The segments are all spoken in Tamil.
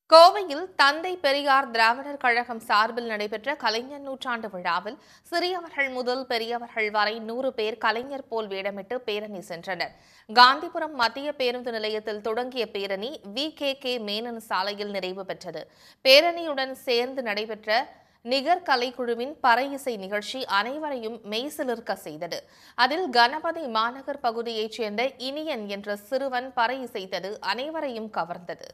கோவையில் தந்தை பெரியார் திராவிடர் கழகம் சார்பில் நடைபெற்ற கலைஞர் நூற்றாண்டு விழாவில் சிறியவர்கள் முதல் பெரியவர்கள் வரை நூறு பேர் கலைஞர் போல் வேடமிட்டு பேரணி சென்றனர் காந்திபுரம் மத்திய பேருந்து நிலையத்தில் தொடங்கிய பேரணி வி கே கே மேனன் சாலையில் நிறைவு பெற்றது பேரணியுடன் சேர்ந்து நடைபெற்ற நிகர் கலைக்குழுவின் பறை இசை நிகழ்ச்சி அனைவரையும் மெய்சிலிர்க்க செய்தது அதில் கணபதி மாநகர் பகுதியைச் சேர்ந்த இனியன் என்ற சிறுவன் பறை இசைத்தது அனைவரையும் கவர்ந்தது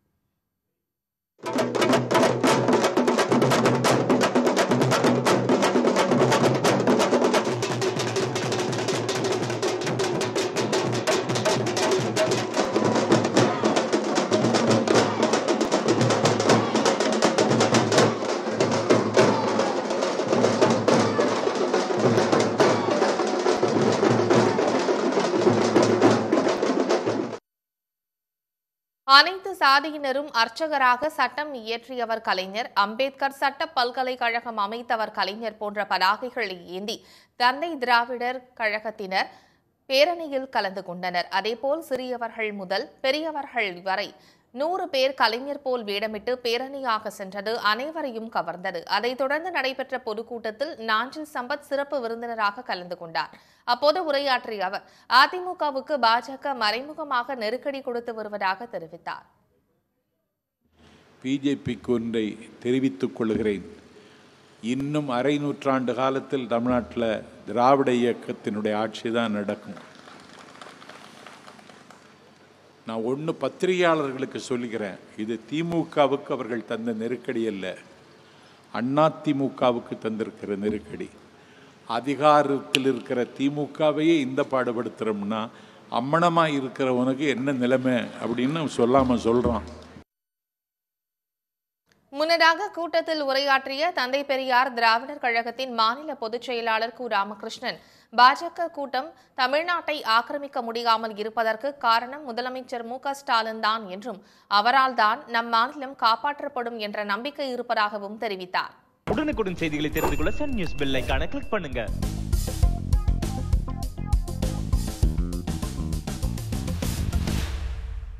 அனைத்து சாதியினரும் அர்ச்சகராக சட்டம் இயற்றியவர் கலைஞர் அம்பேத்கர் சட்ட பல்கலைக்கழகம் அமைத்தவர் கலைஞர் போன்ற பதாகைகளை ஏந்தி தந்தை திராவிடர் கழகத்தினர் பேரணியில் கலந்து கொண்டனர் அதேபோல் சிறியவர்கள் முதல் பெரியவர்கள் வரை நூறு பேர் கலைஞர் போல் வேடமிட்டு பேரணியாக சென்றது அனைவரையும் கவர்ந்தது அதைத் தொடர்ந்து நடைபெற்ற பொதுக்கூட்டத்தில் நாஞ்சில் சம்பத் சிறப்பு விருந்தினராக கலந்து கொண்டார் அப்போது உரையாற்றிய அவர் அதிமுகவுக்கு பாஜக மறைமுகமாக நெருக்கடி கொடுத்து வருவதாக தெரிவித்தார் பிஜேபிக்கு ஒன்றை தெரிவித்துக் கொள்கிறேன் இன்னும் அரை நூற்றாண்டு காலத்தில் தமிழ்நாட்டில் திராவிட இயக்கத்தினுடைய ஆட்சி தான் நடக்கும் நான் ஒன்று பத்திரிகையாளர்களுக்கு சொல்லுகிறேன் இது திமுகவுக்கு அவர்கள் தந்த நெருக்கடி அல்ல அண்ணா திமுகவுக்கு தந்திருக்கிற நெருக்கடி அதிகாரத்தில் இருக்கிற திமுகவையே இந்த பாடுபடுத்துகிறோம்னா அம்மனமாக இருக்கிறவனுக்கு என்ன நிலைமை அப்படின்னு சொல்லாமல் சொல்கிறான் முன்னதாக கூட்டத்தில் உரையாற்றிய தந்தை பெரியார் திராவிடர் கழகத்தின் மாநில பொதுச் செயலாளர் கு ராமகிருஷ்ணன் பாஜக கூட்டம் தமிழ்நாட்டை ஆக்கிரமிக்க முடியாமல் இருப்பதற்கு காரணம் முதலமைச்சர் மு க ஸ்டாலின் தான் என்றும் அவரால் தான் நம் மாநிலம் காப்பாற்றப்படும் என்ற நம்பிக்கை இருப்பதாகவும் தெரிவித்தார் உடனுக்குடன் செய்திகளை தெரிந்து கொள்ள சன் நியூஸ் பெல் ஐகானை கிளிக் பண்ணுங்க